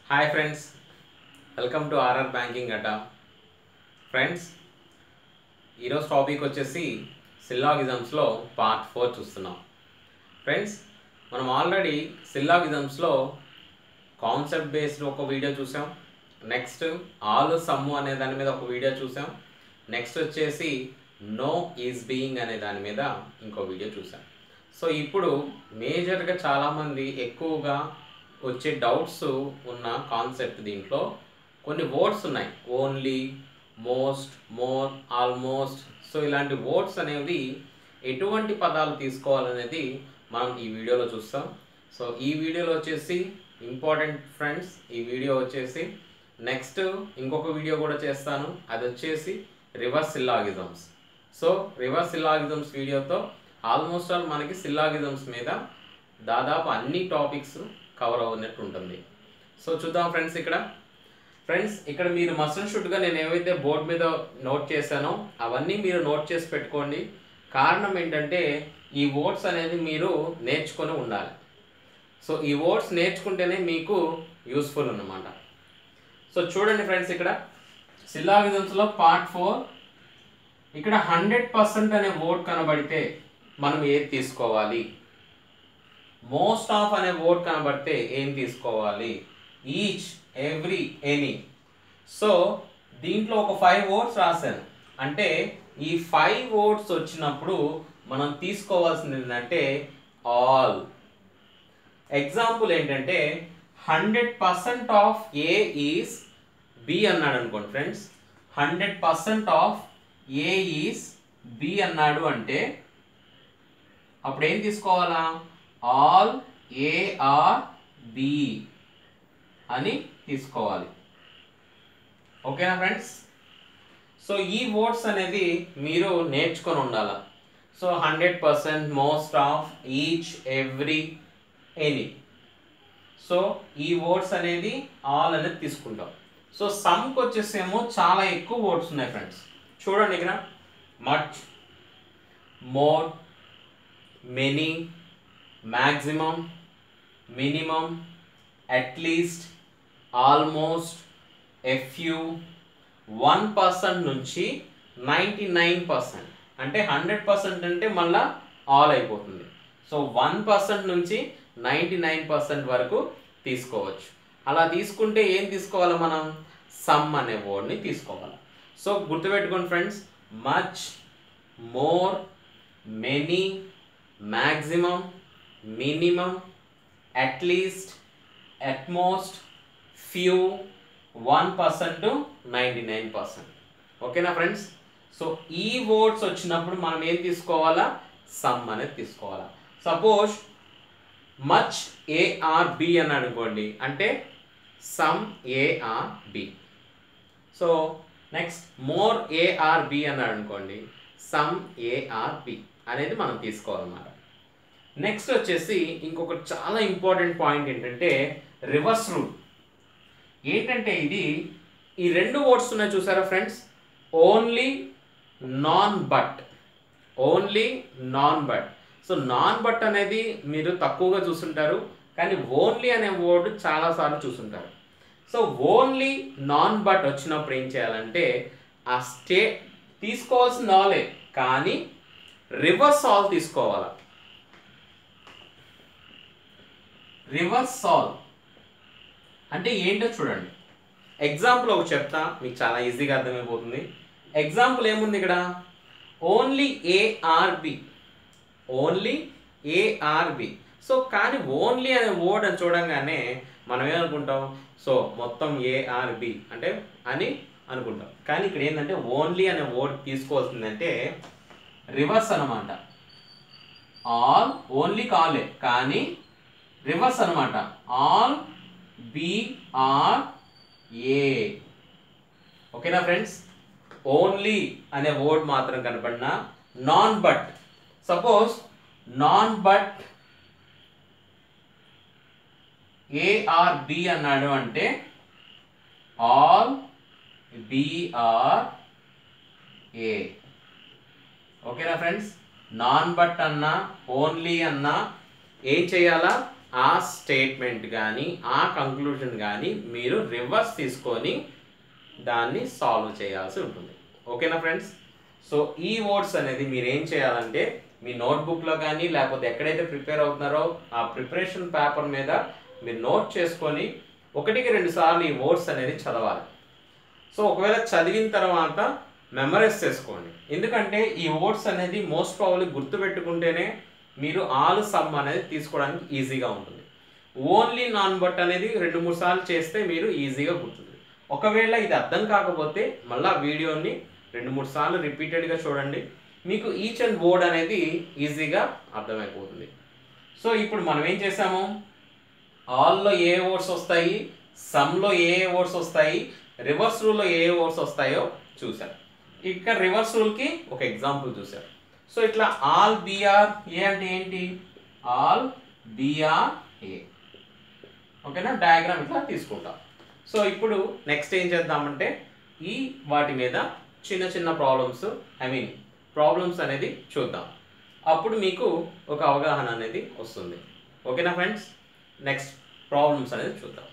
hi friends welcome to RR banking అట friends ఈరోజు topic వచ్చేసి సిల్లాగిజమ్స్లో పార్ట్ ఫోర్ చూస్తున్నాం ఫ్రెండ్స్ మనం ఆల్రెడీ సిల్లాగిజమ్స్లో కాన్సెప్ట్ బేస్డ్ ఒక వీడియో చూసాం నెక్స్ట్ ఆల్ సమ్ము అనే దాని మీద ఒక వీడియో చూసాం నెక్స్ట్ వచ్చేసి నో ఈజ్ బీయింగ్ అనే దాని మీద ఇంకో వీడియో చూసాం సో ఇప్పుడు మేజర్గా చాలామంది ఎక్కువగా వచ్చే డౌట్స్ ఉన్న కాన్సెప్ట్ దీంట్లో కొన్ని వర్డ్స్ ఉన్నాయి only most more almost so ఇలాంటి వర్డ్స్ అనేవి ఎటువంటి పదాలు తీసుకోవాలనేది మనం ఈ వీడియోలో చూస్తాం సో ఈ వీడియోలో వచ్చేసి ఇంపార్టెంట్ ఫ్రెండ్స్ ఈ వీడియో వచ్చేసి నెక్స్ట్ ఇంకొక వీడియో కూడా చేస్తాను అది వచ్చేసి reverse syllogisms so reverse syllogisms వీడియోతో ఆల్మోస్ట్ ఆల్ మనకి సిల్లాగిజమ్స్ మీద దాదాపు అన్ని టాపిక్స్ కవర్ అవునట్టు ఉంటుంది సో చూద్దాం ఫ్రెండ్స్ ఇక్కడ ఫ్రెండ్స్ ఇక్కడ మీరు మస్ట్ అండ్ షుడ్గా నేను ఏవైతే బోర్డు మీద నోట్ చేశానో అవన్నీ మీరు నోట్ చేసి పెట్టుకోండి కారణం ఏంటంటే ఈ వర్డ్స్ అనేది మీరు నేర్చుకొని ఉండాలి సో ఈ వర్డ్స్ నేర్చుకుంటేనే మీకు యూస్ఫుల్ అన్నమాట సో చూడండి ఫ్రెండ్స్ ఇక్కడ సిల్లాగిజమ్స్లో పార్ట్ ఫోర్ ఇక్కడ హండ్రెడ్ పర్సెంట్ అనే వర్డ్ కనబడితే మనం ఏది తీసుకోవాలి మోస్ట్ ఆఫ్ అనే వర్డ్ కనబడితే ఏం తీసుకోవాలి ఈచ్ ఎవ్రీ ఎనీ సో దీంట్లో ఒక ఫైవ్ వర్డ్స్ రాశాను అంటే ఈ ఫైవ్ వర్డ్స్ వచ్చినప్పుడు మనం తీసుకోవాల్సింది ఏంటంటే ఆల్ ఎగ్జాంపుల్ ఏంటంటే hundred percent of A is B అన్నాడు అనుకోండి friends hundred percent of A is B అన్నాడు అంటే అప్పుడు ఏం తీసుకోవాలా ఆల్ ఏఆర్ బి అని తీసుకోవాలి ఓకేనా ఫ్రెండ్స్ సో ఈ వర్డ్స్ అనేది మీరు నేర్చుకొని ఉండాలి so hundred percent most of each every any so ఈ వర్డ్స్ అనేది ఆల్ అనేది తీసుకుంటాం సో సమ్కి వచ్చేసేమో చాలా ఎక్కువ వర్డ్స్ ఉన్నాయి ఫ్రెండ్స్ చూడండి ఇక్కడ much more many maximum minimum at least almost a few one percent నుంచి నైంటీ నైన్ పర్సెంట్ అంటే హండ్రెడ్ పర్సెంట్ అంటే మళ్ళా ఆల్ అయిపోతుంది సో వన్ పర్సెంట్ నుంచి నైంటీ నైన్ పర్సెంట్ వరకు తీసుకోవచ్చు అలా తీసుకుంటే ఏం తీసుకోవాలి మనం సమ్ అనే వర్డ్ని తీసుకోవాలి సో గుర్తుపెట్టుకోండి friends much more many maximum minimum at least at most few one percent to ninety nine percent ఓకేనా ఫ్రెండ్స్ సో ఈ వర్డ్స్ వచ్చినప్పుడు మనం ఏం తీసుకోవాలా సమ్ అనేది తీసుకోవాలా సపోజ్ మచ్ ఏఆర్ బి అని అనుకోండి అంటే some A are B so next more A are B అన్నాడు అనుకోండి సమ్ ఏఆర్ బి అనేది మనం తీసుకోవాలన్నమాట నెక్స్ట్ వచ్చేసి ఇంకొక చాలా ఇంపార్టెంట్ పాయింట్ ఏంటంటే రివర్స్ రూల్ ఏంటంటే ఇది ఈ రెండు వర్డ్స్ ఉన్నాయి చూసారా friends only none but only none but so none but అనేది మీరు తక్కువగా చూసుంటారు కానీ ఓన్లీ అనే వర్డ్ చాలాసార్లు చూసుంటారు సో ఓన్లీ నాన్ బట్ వచ్చినప్పుడు ఏం చేయాలంటే ఆ స్టే తీసుకోవాల్సిన ఆలే కానీ రివర్స్ ఆల్ తీసుకోవాలి రివర్స్ ఆల్ అంటే ఏంటో చూడండి ఎగ్జాంపుల్ ఒకటి చెప్తా మీకు చాలా ఈజీగా అర్థమైపోతుంది ఎగ్జాంపుల్ ఏముంది ఇక్కడ only A are B only A are B so కానీ ఓన్లీ అనే వర్డ్ అని చూడంగానే మనం ఏమనుకుంటాం సో మొత్తం ఏఆర్బి అంటే అని అనుకుంటాం కానీ ఇక్కడ ఏంటంటే ఓన్లీ అనే వర్డ్ తీసుకోవాల్సిందంటే రివర్స్ అనమాట ఆల్ ఓన్లీ కాలే కానీ రివర్స్ అనమాట ఆల్ బిఆర్ ఏ ఓకేనా ఫ్రెండ్స్ ఓన్లీ అనే వర్డ్ మాత్రం కనపడినా none but suppose none but A are B అన్నాడు అంటే ఆల్ బిఆర్ ఏ ఓకేనా ఫ్రెండ్స్ నాన్ బట్ అన్నా ఓన్లీ అన్నా ఏం చేయాలా ఆ స్టేట్మెంట్ కానీ ఆ కంక్లూజన్ కానీ మీరు రివర్స్ తీసుకొని దాన్ని సాల్వ్ చేయాల్సి ఉంటుంది ఓకేనా ఫ్రెండ్స్ సో ఈ వర్డ్స్ అనేది మీరు ఏం చేయాలంటే మీ నోట్బుక్లో కానీ లేకపోతే ఎక్కడైతే ప్రిపేర్ అవుతున్నారో ఆ ప్రిపరేషన్ పేపర్ మీద మీరు నోట్ చేసుకొని ఒకటికి రెండు సార్లు ఈ వర్డ్స్ అనేది చదవాలి సో ఒకవేళ చదివిన తర్వాత మెమరైజ్ చేసుకోండి ఎందుకంటే ఈ వర్డ్స్ అనేది మోస్ట్ ప్రాబ్లీ గుర్తుపెట్టుకుంటేనే మీరు ఆల్ సమ్ అనేది తీసుకోవడానికి ఈజీగా ఉంటుంది ఓన్లీ నాన్ బట్ అనేది రెండు మూడు సార్లు చేస్తే మీరు ఈజీగా గుర్తుంది ఒకవేళ ఇది అర్థం కాకపోతే మళ్ళీ వీడియోని రెండు మూడు సార్లు రిపీటెడ్గా చూడండి మీకు ఈచ్ అండ్ వర్డ్ అనేది ఈజీగా అర్థమైపోతుంది సో ఇప్పుడు మనం ఏం చేసాము ఆల్లో ఏ వర్డ్స్ వస్తాయి సమ్లో ఏ ఏ వర్డ్స్ వస్తాయి రివర్స్ రూల్లో ఏ ఏ వర్డ్స్ వస్తాయో చూసారు ఇక్కడ రివర్స్ రూల్కి ఒక ఎగ్జాంపుల్ చూసారు సో ఇట్లా ఆల్ బిఆర్ ఏ అంటే ఏంటి ఆల్ బిఆర్ ఏ ఓకేనా డయాగ్రామ్ ఇట్లా తీసుకుంటాం సో ఇప్పుడు నెక్స్ట్ ఏం చేద్దామంటే ఈ వాటి మీద చిన్న చిన్న ప్రాబ్లమ్స్ ఐ మీన్ ప్రాబ్లమ్స్ అనేది చూద్దాం అప్పుడు మీకు ఒక అవగాహన అనేది వస్తుంది ఓకేనా ఫ్రెండ్స్ నెక్స్ట్ ప్రాబ్లమ్స్ అనేది చూద్దాం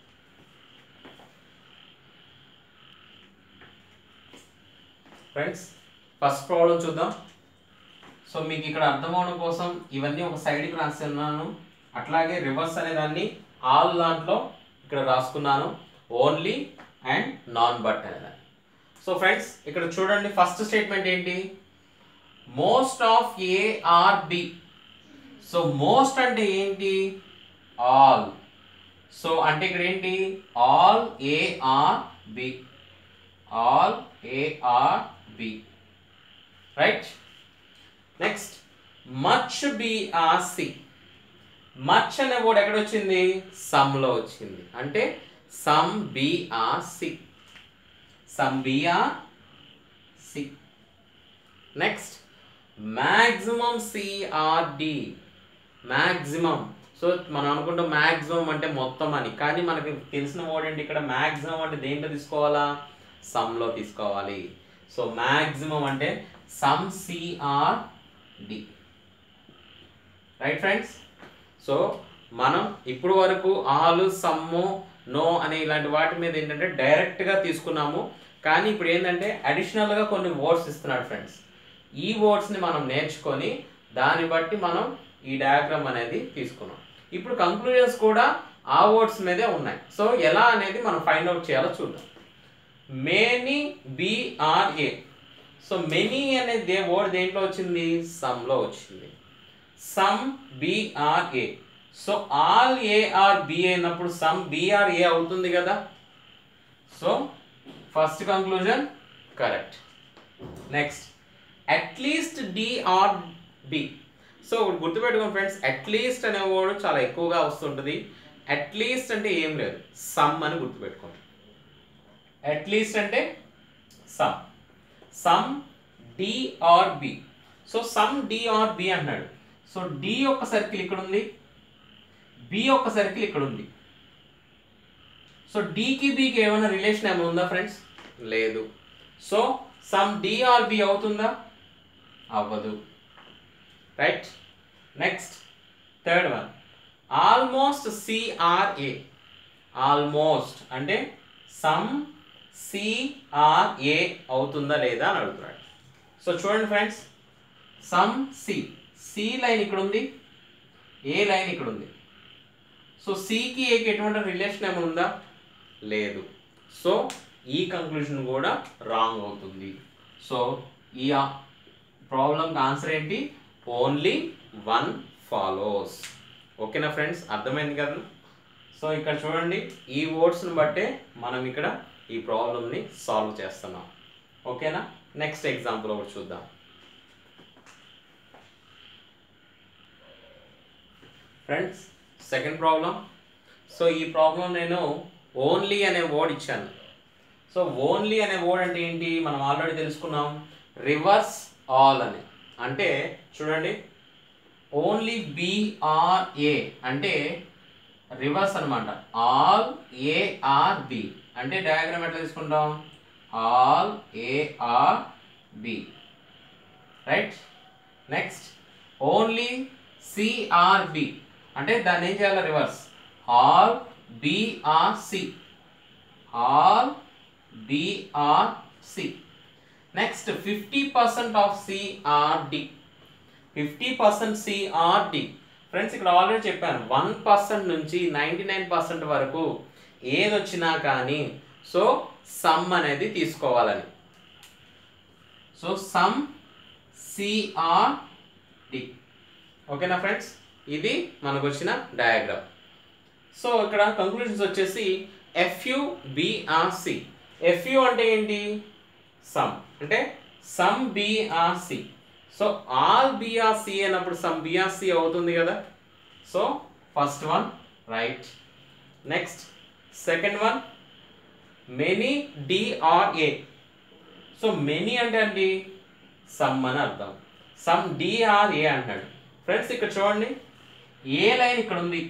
ఫ్రెండ్స్ ఫస్ట్ ప్రాబ్లం చూద్దాం సో మీకు ఇక్కడ అర్థం అవడం కోసం ఇవన్నీ ఒక సైడ్కి రాస్తున్నాను అట్లాగే రివర్స్ అనే దాన్ని ఆల్ దాంట్లో ఇక్కడ రాసుకున్నాను ఓన్లీ అండ్ నాన్ బట్ అనేదాన్ని సో ఫ్రెండ్స్ ఇక్కడ చూడండి ఫస్ట్ స్టేట్మెంట్ ఏంటి most of A are B so most అంటే ఏంటి ఆల్ సో అంటే ఇక్కడ ఏంటి all A are B all A are B right next much B are C much అనే వర్డ్ ఎక్కడ వచ్చింది సమ్లో వచ్చింది అంటే some B are C some B are C next maximum C are D maximum so మనం అనుకుంటాం మ్యాక్సిమం అంటే మొత్తం అని కానీ మనకి తెలిసిన వర్డ్ ఏంటి ఇక్కడ మ్యాక్సిమం అంటే దేంట్లో తీసుకోవాలా సమ్లో తీసుకోవాలి సో మ్యాక్సిమం అంటే some C are D right friends so మనం ఇప్పుడు వరకు ఆలు సమ్ము నో అనే ఇలాంటి వాటి మీద ఏంటంటే డైరెక్ట్గా తీసుకున్నాము కానీ ఇప్పుడు ఏంటంటే అడిషనల్గా కొన్ని వర్డ్స్ ఇస్తున్నాడు ఫ్రెండ్స్ ఈ వర్డ్స్ని మనం నేర్చుకొని దాన్ని బట్టి మనం ఈ డయాగ్రామ్ అనేది తీసుకున్నాం ఇప్పుడు కంక్లూజన్స్ కూడా ఆ వర్డ్స్ మీదే ఉన్నాయి సో ఎలా అనేది మనం ఫైండ్ అవుట్ చేయాలో చూద్దాం మేనీ బిఆర్ఏ సో మెనీ అనేది దే వర్డ్ దేంట్లో వచ్చింది సమ్లో వచ్చింది some B are A so all A are B అయినప్పుడు సమ్ బిఆర్ఏ అవుతుంది కదా so first conclusion correct next at least D are B so గుర్తుపెట్టుకోండి ఫ్రెండ్స్ అట్లీస్ట్ అనే వర్డ్ చాలా ఎక్కువగా వస్తుంటుంది అట్లీస్ట్ అంటే ఏం లేదు సమ్ అని గుర్తుపెట్టుకోండి అట్లీస్ట్ అంటే some some D are B so some D are B అన్నాడు సో డి యొక్క సర్కిల్ ఇక్కడ ఉంది బి యొక్క సర్కిల్ ఇక్కడ ఉంది సో డికి బికి ఏమైనా రిలేషన్ ఏమైనా ఉందా ఫ్రెండ్స్ లేదు so some D are B అవుతుందా అవ్వదు right next third one almost C are A almost అంటే సమ్ సిఆర్ఏ అవుతుందా లేదా అని అడుగుతున్నాడు సో చూడండి friends some C C line ఇక్కడ ఉంది ఏ లైన్ ఇక్కడ ఉంది సో సికి ఏకి ఎటువంటి రిలేషన్ ఏమైనా ఉందా లేదు సో ఈ కంక్లూజన్ కూడా రాంగ్ అవుతుంది సో ఈ ప్రాబ్లంకి ఆన్సర్ ఏంటి ఓన్లీ వన్ ఫాలోస్ ఓకేనా ఫ్రెండ్స్ అర్థమైంది కదా సో ఇక్కడ చూడండి ఈ వర్డ్స్ని బట్టే మనం ఇక్కడ ఈ ప్రాబ్లమ్ని సాల్వ్ చేస్తున్నాం ఓకేనా నెక్స్ట్ ఎగ్జాంపుల్ ఒకటి చూద్దాం ఫ్రెండ్స్ సెకండ్ ప్రాబ్లం సో ఈ ప్రాబ్లం నేను ఓన్లీ అనే వర్డ్ ఇచ్చాను సో ఓన్లీ అనే వర్డ్ అంటే ఏంటి మనం ఆల్రెడీ తెలుసుకున్నాం రివర్స్ ఆల్ అని అంటే చూడండి ఓన్లీ బిఆర్ఏ అంటే రివర్స్ అనమాట ఆల్ ఏఆర్ బి అంటే డయాగ్రామ్ ఎట్లా తీసుకుంటాం all A are B right next only C are B అంటే దాన్ని ఏం చేయాలి reverse all B are C all B are C next fifty percent of C are D fifty percent C are D friends ఇక్కడ ఆల్రెడీ చెప్పాను వన్ పర్సెంట్ నుంచి నైంటీ నైన్ పర్సెంట్ వరకు ఏది వచ్చినా కానీ సో సమ్ అనేది తీసుకోవాలని సో సమ్ సిఆర్డి ఓకేనా ఫ్రెండ్స్ ఇది మనకు వచ్చిన డయాగ్రామ్ సో ఇక్కడ కంక్లూషన్స్ వచ్చేసి ఎఫ్యు బిఆర్సి ఎఫ్యు అంటే ఏంటి సమ్ అంటే some B are C so all B are C అయినప్పుడు సమ్ బిఆర్సి అవుతుంది కదా so first one right next second one many D are A so many అంటే ఏంటి సమ్ అని అర్థం సమ్ డిఆర్ఏ అంటాడు ఫ్రెండ్స్ ఇక్కడ చూడండి ఏ లైన్ ఇక్కడ ఉంది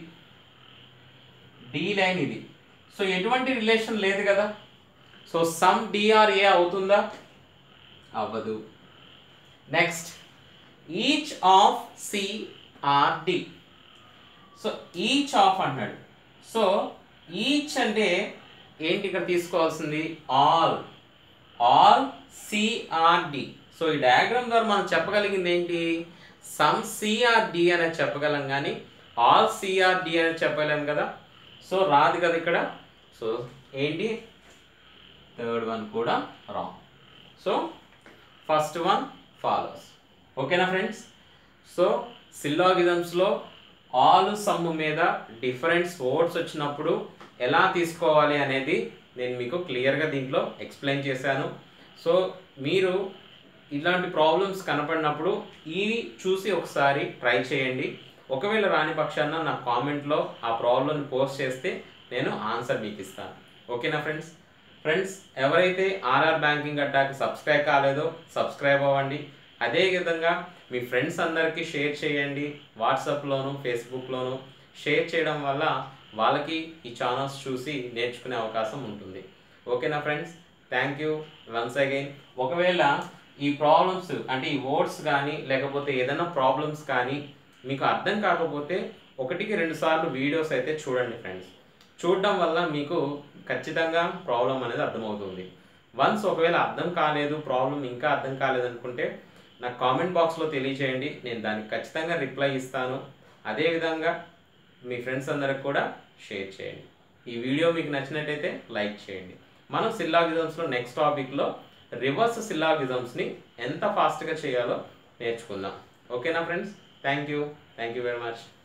డి లైన్ ఇది సో ఎటువంటి రిలేషన్ లేదు కదా సో సమ్ డిఆర్ఏ అవుతుందా అవ్వదు next each of C are D so each of అన్నాడు సో ఈచ్ అంటే ఏంటి ఇక్కడ తీసుకోవాల్సింది ఆల్ ఆల్ సిఆర్డి సో ఈ డయాగ్రామ్ ద్వారా మనం చెప్పగలిగింది ఏంటి సమ్ సిఆర్డి అనేది చెప్పగలం కానీ ఆల్ సిఆర్డి అనేది చెప్పలేం కదా సో రాదు కదా ఇక్కడ సో ఏంటి థర్డ్ వన్ కూడా wrong so first one follows ఓకేనా ఫ్రెండ్స్ సో సిల్లాగిజమ్స్లో ఆల్ సమ్ మీద డిఫరెంట్ వర్డ్స్ వచ్చినప్పుడు ఎలా తీసుకోవాలి అనేది నేను మీకు క్లియర్గా దీంట్లో ఎక్స్ప్లెయిన్ చేశాను సో మీరు ఇలాంటి ప్రాబ్లమ్స్ కనపడినప్పుడు ఈ చూసి ఒకసారి ట్రై చేయండి ఒకవేళ రాని పక్షాన నా కామెంట్లో ఆ ప్రాబ్లమ్ని పోస్ట్ చేస్తే నేను ఆన్సర్ మీకు ఇస్తాను ఓకేనా ఫ్రెండ్స్ ఫ్రెండ్స్ ఎవరైతే ఆర్ఆర్ బ్యాంకింగ్ అడ్డాకి సబ్స్క్రైబ్ కాలేదో సబ్స్క్రైబ్ అవ్వండి అదే విధంగా మీ ఫ్రెండ్స్ అందరికీ షేర్ చేయండి వాట్సాప్లోను ఫేస్బుక్లోను షేర్ చేయడం వల్ల వాళ్ళకి ఈ ఛానల్స్ చూసి నేర్చుకునే అవకాశం ఉంటుంది ఓకేనా friends thank you once again ఒకవేళ ఈ ప్రాబ్లమ్స్ అంటే ఈ వర్డ్స్ కానీ లేకపోతే ఏదైనా ప్రాబ్లమ్స్ కానీ మీకు అర్థం కాకపోతే ఒకటికి రెండు సార్లు వీడియోస్ అయితే చూడండి ఫ్రెండ్స్ చూడడం వల్ల మీకు ఖచ్చితంగా ప్రాబ్లం అనేది అర్థమవుతుంది వన్స్ ఒకవేళ అర్థం కాలేదు ప్రాబ్లం ఇంకా అర్థం కాలేదు అనుకుంటే నాకు కామెంట్ బాక్స్లో తెలియచేయండి నేను దానికి ఖచ్చితంగా రిప్లై ఇస్తాను అదేవిధంగా మీ ఫ్రెండ్స్ అందరికి కూడా షేర్ చేయండి ఈ వీడియో మీకు నచ్చినట్టయితే లైక్ చేయండి మనం సిల్లాగిజమ్స్లో నెక్స్ట్ టాపిక్లో రివర్స్ సిల్లాగిజమ్స్ని ఎంత ఫాస్ట్గా చేయాలో నేర్చుకుందాం ఓకేనా friends thank you thank you very much